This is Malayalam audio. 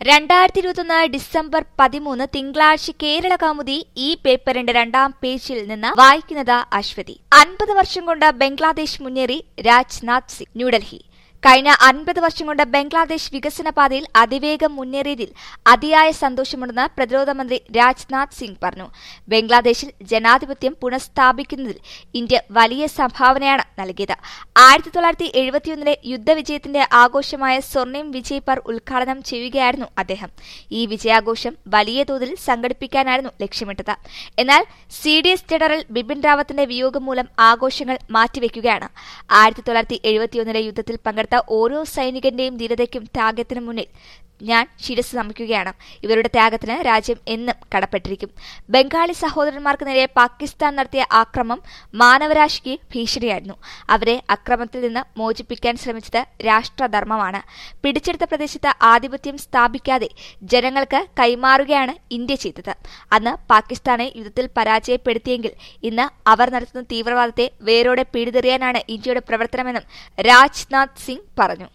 രണ്ടായിരത്തി ഇരുപത്തൊന്ന് ഡിസംബർ പതിമൂന്ന് തിങ്കളാഴ്ച കേരള കൗമുദി ഈ പേപ്പറിന്റെ രണ്ടാം പേജിൽ നിന്ന് വായിക്കുന്നത് അശ്വതി അൻപത് വർഷം കൊണ്ട് ബംഗ്ലാദേശ് മുന്നേറി രാജ്നാഥ് സിംഗ് ന്യൂഡൽഹി കഴിഞ്ഞ അൻപത് വർഷം കൊണ്ട് ബംഗ്ലാദേശ് വികസന പാതയിൽ അതിവേഗം മുന്നേറിയതിൽ അതിയായ സന്തോഷമുണ്ടെന്ന് പ്രതിരോധ മന്ത്രി രാജ്നാഥ് സിംഗ് പറഞ്ഞു ബംഗ്ലാദേശിൽ ജനാധിപത്യം പുനഃസ്ഥാപിക്കുന്നതിൽ ഇന്ത്യ വലിയ സംഭാവനയാണ് നൽകിയത് ആയിരത്തി തൊള്ളായിരത്തി എഴുപത്തിയൊന്നിലെ യുദ്ധവിജയത്തിന്റെ ആഘോഷമായ സ്വർണിം വിജയ് പർ ഉദ്ഘാടനം ചെയ്യുകയായിരുന്നു അദ്ദേഹം ഈ വിജയാഘോഷം വലിയ തോതിൽ സംഘടിപ്പിക്കാനായിരുന്നു ലക്ഷ്യമിട്ടത് എന്നാൽ C D S general Bipin റാവത്തിന്റെ വിയോഗം മൂലം ആഘോഷങ്ങൾ മാറ്റിവെക്കുകയാണ് ആയിരത്തി തൊള്ളായിരത്തി എഴുപത്തിയൊന്നിലെ യുദ്ധത്തിൽ പങ്കെടുത്ത ഓരോ സൈനികന്റെയും ധീരതയ്ക്കും ത്യാഗത്തിനും മുന്നിൽ ഞാൻ ശിരസ് നമിക്കുകയാണ് ഇവരുടെ ത്യാഗത്തിന് രാജ്യം എന്നും കടപ്പെട്ടിരിക്കും ബംഗാളി സഹോദരന്മാർക്ക് നേരെ പാകിസ്ഥാൻ നടത്തിയ ആക്രമം മാനവരാശിക്ക് ഭീഷണിയായിരുന്നു അവരെ അക്രമത്തിൽ നിന്ന് മോചിപ്പിക്കാൻ ശ്രമിച്ചത് രാഷ്ട്രധർമ്മമാണ് പിടിച്ചെടുത്ത പ്രദേശത്ത് ആധിപത്യം സ്ഥാപിക്കാതെ ജനങ്ങൾക്ക് കൈമാറുകയാണ് ഇന്ത്യ ചെയ്തത് അന്ന് പാകിസ്ഥാനെ യുദ്ധത്തിൽ പരാജയപ്പെടുത്തിയെങ്കിൽ ഇന്ന് അവർ നടത്തുന്ന തീവ്രവാദത്തെ വേരോടെ പിടിതെറിയാനാണ് ഇന്ത്യയുടെ പ്രവർത്തനമെന്നും രാജ്നാഥ് സിംഗ് പറഞ്ഞു